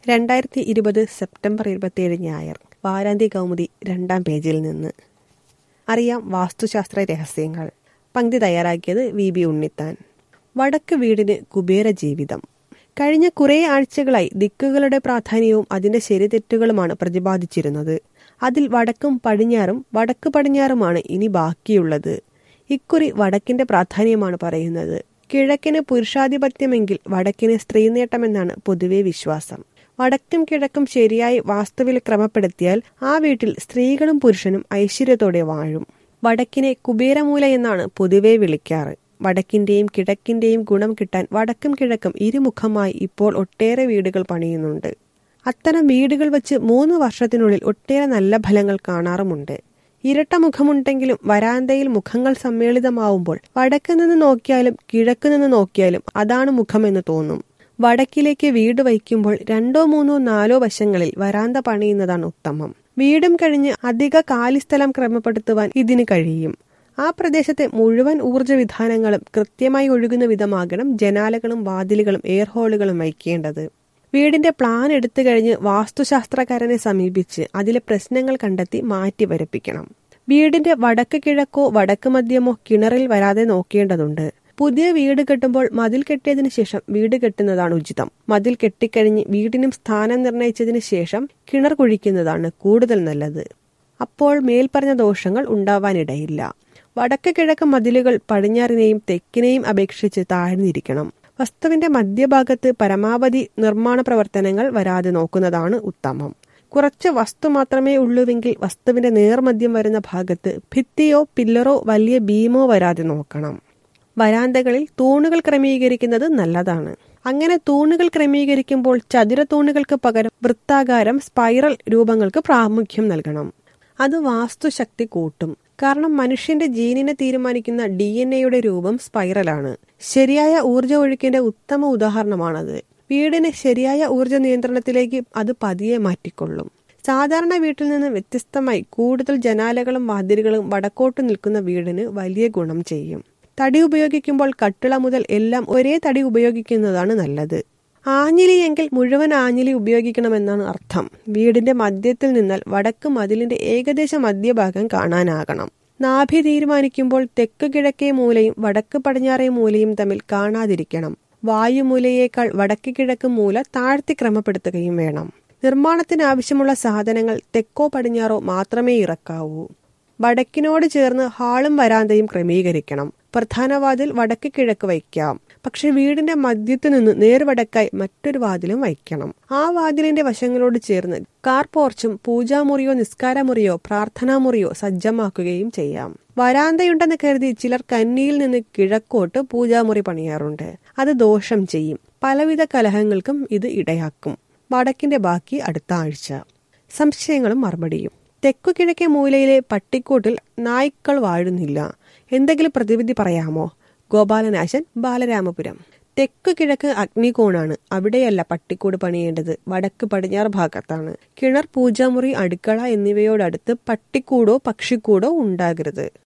രണ്ടായിരത്തി ഇരുപത് സെപ്റ്റംബർ ഇരുപത്തിയേഴ് ഞായർ വാരാന്ത്യ കൗമുദി രണ്ടാം പേജിൽ നിന്ന് അറിയാം വാസ്തുശാസ്ത്ര രഹസ്യങ്ങൾ പങ്ക്തി തയ്യാറാക്കിയത് വി ബി ഉണ്ണിത്താൻ വടക്ക് വീടിന് കുബേര ജീവിതം കഴിഞ്ഞ കുറേ ആഴ്ചകളായി ദിക്കുകളുടെ പ്രാധാന്യവും അതിന്റെ ശരിതെറ്റുകളുമാണ് പ്രതിപാദിച്ചിരുന്നത് അതിൽ വടക്കും പടിഞ്ഞാറും വടക്ക് പടിഞ്ഞാറുമാണ് ഇനി ബാക്കിയുള്ളത് ഇക്കുറി വടക്കിന്റെ പ്രാധാന്യമാണ് പറയുന്നത് കിഴക്കിന് പുരുഷാധിപത്യമെങ്കിൽ വടക്കിന് സ്ത്രീനേട്ടമെന്നാണ് പൊതുവെ വിശ്വാസം വടക്കും കിഴക്കും ശരിയായി വാസ്തുവിൽ ക്രമപ്പെടുത്തിയാൽ ആ വീട്ടിൽ സ്ത്രീകളും പുരുഷനും ഐശ്വര്യത്തോടെ വാഴും വടക്കിനെ കുബേരമൂല എന്നാണ് പൊതുവെ വിളിക്കാറ് വടക്കിന്റെയും കിഴക്കിന്റെയും ഗുണം കിട്ടാൻ വടക്കും കിഴക്കും ഇരുമുഖമായി ഇപ്പോൾ ഒട്ടേറെ വീടുകൾ പണിയുന്നുണ്ട് അത്തരം വീടുകൾ വെച്ച് മൂന്ന് വർഷത്തിനുള്ളിൽ ഒട്ടേറെ നല്ല ഫലങ്ങൾ കാണാറുമുണ്ട് ഇരട്ട മുഖമുണ്ടെങ്കിലും വരാന്തയിൽ മുഖങ്ങൾ സമ്മേളിതമാവുമ്പോൾ വടക്ക് നിന്ന് നോക്കിയാലും കിഴക്ക് നിന്ന് നോക്കിയാലും അതാണ് മുഖമെന്ന് തോന്നും വടക്കിലേക്ക് വീട് വയ്ക്കുമ്പോൾ രണ്ടോ മൂന്നോ നാലോ വശങ്ങളിൽ വരാന്ത പണിയുന്നതാണ് ഉത്തമം വീടും കഴിഞ്ഞ് അധിക കാലിസ്ഥലം ക്രമപ്പെടുത്തുവാൻ ഇതിന് കഴിയും ആ പ്രദേശത്തെ മുഴുവൻ ഊർജ്ജ വിധാനങ്ങളും കൃത്യമായി ഒഴുകുന്ന വിധമാകണം ജനാലകളും വാതിലുകളും എയർ ഹോളുകളും വയ്ക്കേണ്ടത് വീടിന്റെ പ്ലാൻ എടുത്തു കഴിഞ്ഞ് വാസ്തുശാസ്ത്രകാരനെ സമീപിച്ച് അതിലെ പ്രശ്നങ്ങൾ കണ്ടെത്തി മാറ്റി വരപ്പിക്കണം വീടിന്റെ വടക്ക് കിഴക്കോ വടക്ക് മധ്യമോ കിണറിൽ വരാതെ നോക്കേണ്ടതുണ്ട് പുതിയ വീട് കെട്ടുമ്പോൾ മതിൽ കെട്ടിയതിനു ശേഷം വീട് കെട്ടുന്നതാണ് ഉചിതം മതിൽ കെട്ടിക്കഴിഞ്ഞ് വീടിനും സ്ഥാനം നിർണയിച്ചതിന് ശേഷം കിണർ കുഴിക്കുന്നതാണ് കൂടുതൽ നല്ലത് അപ്പോൾ മേൽപ്പറഞ്ഞ ദോഷങ്ങൾ ഉണ്ടാവാനിടയില്ല വടക്ക് കിഴക്ക് മതിലുകൾ പടിഞ്ഞാറിനെയും തെക്കിനെയും അപേക്ഷിച്ച് താഴ്ന്നിരിക്കണം വസ്തുവിന്റെ മധ്യഭാഗത്ത് പരമാവധി നിർമ്മാണ പ്രവർത്തനങ്ങൾ വരാതെ നോക്കുന്നതാണ് ഉത്തമം കുറച്ച് വസ്തു മാത്രമേ ഉള്ളുവെങ്കിൽ വസ്തുവിന്റെ നേർമദ്യം വരുന്ന ഭാഗത്ത് ഭിത്തിയോ പില്ലറോ വലിയ ബീമോ വരാതെ നോക്കണം വരാന്തകളിൽ തൂണുകൾ ക്രമീകരിക്കുന്നത് നല്ലതാണ് അങ്ങനെ തൂണുകൾ ക്രമീകരിക്കുമ്പോൾ ചതുര തൂണുകൾക്ക് പകരം വൃത്താകാരം സ്പൈറൽ രൂപങ്ങൾക്ക് പ്രാമുഖ്യം നൽകണം അത് വാസ്തുശക്തി കൂട്ടും കാരണം മനുഷ്യന്റെ ജീനിനെ തീരുമാനിക്കുന്ന ഡി എൻ എയുടെ രൂപം സ്പൈറലാണ് ശരിയായ ഊർജ ഒഴുക്കിന്റെ ഉത്തമ ഉദാഹരണമാണത് വീടിന് ശരിയായ ഊർജ നിയന്ത്രണത്തിലേക്ക് അത് പതിയെ മാറ്റിക്കൊള്ളും സാധാരണ വീട്ടിൽ നിന്ന് വ്യത്യസ്തമായി കൂടുതൽ ജനാലകളും വാതിലുകളും വടക്കോട്ട് നിൽക്കുന്ന വീടിന് വലിയ ഗുണം ചെയ്യും തടി ഉപയോഗിക്കുമ്പോൾ കട്ടിള മുതൽ എല്ലാം ഒരേ തടി ഉപയോഗിക്കുന്നതാണ് നല്ലത് ആഞ്ഞിലി എങ്കിൽ മുഴുവൻ ആഞ്ഞിലി ഉപയോഗിക്കണമെന്നാണ് അർത്ഥം വീടിന്റെ മധ്യത്തിൽ നിന്നാൽ വടക്ക് മതിലിന്റെ ഏകദേശ മധ്യഭാഗം കാണാനാകണം നാഭി തീരുമാനിക്കുമ്പോൾ തെക്ക് കിഴക്കേ മൂലയും വടക്ക് പടിഞ്ഞാറേ മൂലയും തമ്മിൽ കാണാതിരിക്കണം വായുമൂലയേക്കാൾ വടക്ക് കിഴക്ക് മൂല താഴ്ത്തി ക്രമപ്പെടുത്തുകയും വേണം നിർമ്മാണത്തിന് ആവശ്യമുള്ള സാധനങ്ങൾ തെക്കോ പടിഞ്ഞാറോ മാത്രമേ ഇറക്കാവൂ വടക്കിനോട് ചേർന്ന് ഹാളും വരാന്തയും ക്രമീകരിക്കണം പ്രധാന വാതിൽ വടക്ക് കിഴക്ക് വയ്ക്കാം പക്ഷെ വീടിന്റെ മധ്യത്തു നിന്ന് നേർവടക്കായി മറ്റൊരു വാതിലും വയ്ക്കണം ആ വാതിലിന്റെ വശങ്ങളോട് ചേർന്ന് കാർ പോർച്ചും പൂജാമുറിയോ നിസ്കാരമുറിയോ പ്രാർത്ഥനാമുറിയോ സജ്ജമാക്കുകയും ചെയ്യാം വരാന്തയുണ്ടെന്ന് കരുതി ചിലർ കന്നിയിൽ നിന്ന് കിഴക്കോട്ട് പൂജാമുറി പണിയാറുണ്ട് അത് ദോഷം ചെയ്യും പലവിധ കലഹങ്ങൾക്കും ഇത് ഇടയാക്കും വടക്കിന്റെ ബാക്കി അടുത്ത ആഴ്ച സംശയങ്ങളും മറുപടിയും തെക്കു കിഴക്കേ മൂലയിലെ പട്ടിക്കൂട്ടിൽ നായ്ക്കൾ വാഴുന്നില്ല എന്തെങ്കിലും പ്രതിവിധി പറയാമോ ഗോപാലനാശൻ ബാലരാമപുരം തെക്കു കിഴക്ക് അഗ്നികോണാണ് അവിടെയല്ല പട്ടിക്കൂട് പണിയേണ്ടത് വടക്ക് പടിഞ്ഞാറ് ഭാഗത്താണ് കിണർ പൂജാമുറി അടുക്കള എന്നിവയോടടുത്ത് പട്ടിക്കൂടോ പക്ഷിക്കൂടോ ഉണ്ടാകരുത്